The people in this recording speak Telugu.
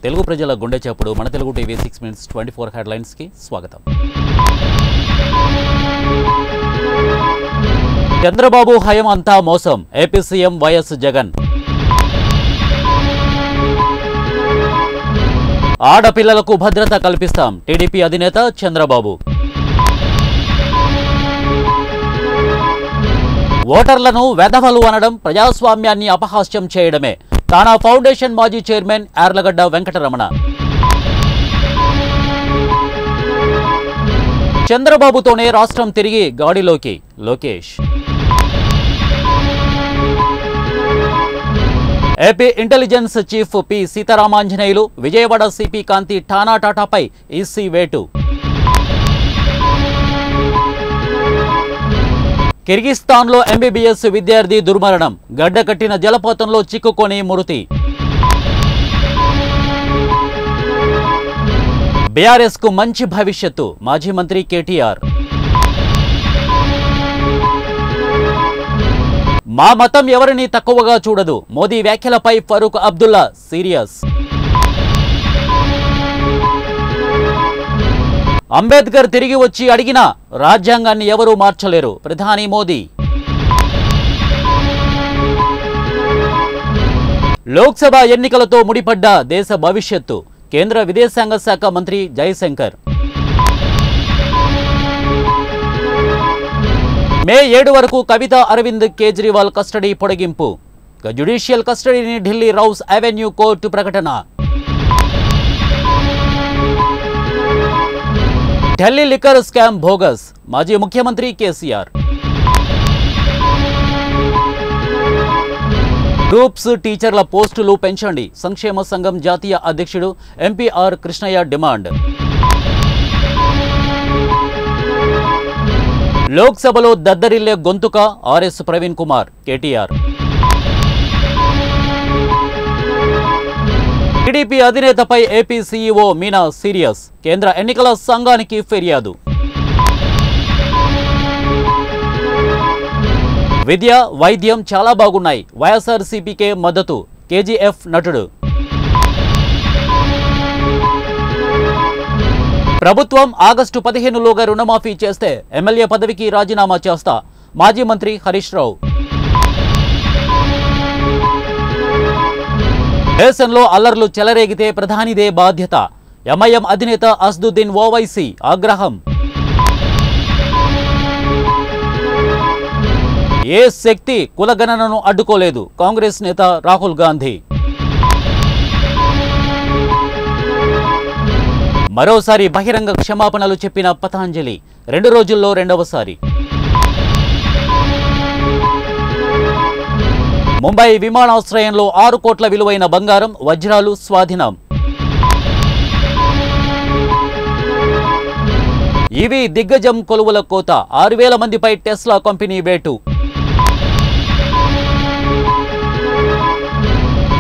తెలుగు ప్రజల గుండె చప్పుడు మన Telugu TV six minutes twenty four హెడ్లైన్స్కి స్వాగతం చంద్రబాబు హయం అంతా మోసం ఏపీ సీఎం వైఎస్ జగన్ ఆడపిల్లలకు భద్రత కల్పిస్తాం టీడీపీ అధినేత చంద్రబాబు ఓటర్లను వెధవలు అనడం ప్రజాస్వామ్యాన్ని అపహాస్యం చేయడమే తానా ఫౌండేషన్ మాజీ చైర్మన్ యార్లగడ్డ వెంకటరమణ చంద్రబాబుతోనే రాష్ట్రం తిరిగి గాడిలోకి Lokesh AP intelligence chief P Sitaramanjaneyulu Vijayawada CP Kanthi Rana టాటాపై ఈసీ వేటు కిర్గిస్తాన్లో ఎంబీబీఎస్ విద్యార్థి దుర్మరణం గడ్డకట్టిన జలపాతంలో చిక్కుకొని మృతి బీఆర్ఎస్ కు మంచి భవిష్యత్తు మాజీ మంత్రి కేటీఆర్ మా మతం ఎవరిని తక్కువగా చూడదు మోదీ వ్యాఖ్యలపై ఫరూక్ అబ్దుల్లా సీరియస్ అంబేద్కర్ తిరిగి వచ్చి అడిగినా రాజ్యాంగాన్ని ఎవరూ మార్చలేరు ప్రధాని మోదీ లోక్సభ ఎన్నికలతో ముడిపడ్డ దేశ భవిష్యత్తు కేంద్ర విదేశాంగ శాఖ మంత్రి జయశంకర్ మే ఏడు వరకు కవిత అరవింద్ కేజ్రీవాల్ కస్టడీ పొడిగింపు ఇక జ్యుడిషియల్ కస్టడీని ఢిల్లీ రౌస్ అవెన్యూ కోర్టు ప్రకటన ఢిల్లీ లిక్కర్ స్కామ్ భోగస్ మాజీ ముఖ్యమంత్రి కేసీఆర్ గ్రూప్స్ టీచర్ల పోస్టులు పెంచండి సంక్షేమ సంఘం జాతీయ అధ్యక్షుడు ఎంపీఆర్ కృష్ణయ్య డిమాండ్ లోక్సభలో దద్దరిల్లే గొంతుక RS Praveen Kumar KTR TDP అధినేతపై ఏపీ సీఈఓ మీనా సీరియస్ కేంద్ర ఎన్నికల సంఘానికి ఫిర్యాదు విద్య వైద్యం చాలా బాగున్నాయి వైఎస్ఆర్సీపీకే మద్దతు కేజీఎఫ్ నటుడు ప్రభుత్వం ఆగస్టు పదిహేనులోగా రుణమాఫీ చేస్తే ఎమ్మెల్యే పదవికి రాజీనామా చేస్తా మాజీ మంత్రి హరీష్ రావు దేశంలో అల్లర్లు చెలరేగితే ప్రధానిదే బాధ్యత ఎంఐఎం అధినేత అస్దుద్దీన్ ఓవైసీ ఆగ్రహం ఏ శక్తి కులగణనను అడ్డుకోలేదు కాంగ్రెస్ నేత రాహుల్ గాంధీ మరోసారి బహిరంగ క్షమాపణలు చెప్పిన పతాంజలి రెండు రోజుల్లో రెండవసారి ముంబై విమానాశ్రయంలో ఆరు కోట్ల విలువైన బంగారం వజ్రాలు స్వాధీనం ఇవి దిగ్గజం కొలువుల కోత ఆరు వేల మందిపై టెస్లా కంపెనీ వేటు